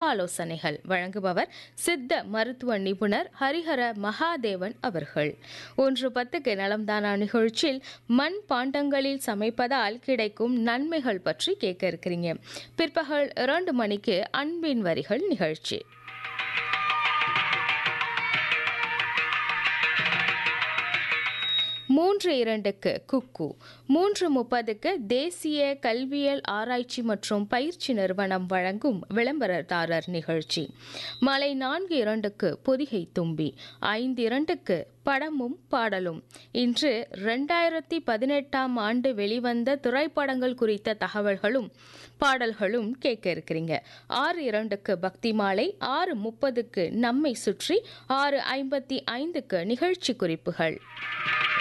ஆலோசனைகள் வழங்குபவர் சித்த மருத்துவ நிபுணர் ஹரிஹர மகாதேவன் அவர்கள் ஒன்று பத்துக்கு நலம்தானா நிகழ்ச்சியில் மண் பாண்டங்களில் சமைப்பதால் கிடைக்கும் நன்மைகள் பற்றி கேட்க இருக்கிறீங்க பிற்பகல் இரண்டு மணிக்கு அன்பின் வரிகள் நிகழ்ச்சி மூன்று இரண்டுக்கு குக்கு மூன்று முப்பதுக்கு தேசிய கல்வியல் ஆராய்ச்சி மற்றும் பயிற்சி நிறுவனம் வழங்கும் விளம்பரதாரர் நிகழ்ச்சி மாலை நான்கு இரண்டுக்கு பொதிகை தும்பி ஐந்து இரண்டுக்கு படமும் பாடலும் இன்று ரெண்டாயிரத்தி பதினெட்டாம் ஆண்டு வெளிவந்த திரைப்படங்கள் குறித்த தகவல்களும் பாடல்களும் கேட்க இருக்கிறீங்க ஆறு இரண்டுக்கு பக்தி மாலை ஆறு முப்பதுக்கு நம்மை சுற்றி ஆறு ஐம்பத்தி ஐந்துக்கு நிகழ்ச்சி குறிப்புகள்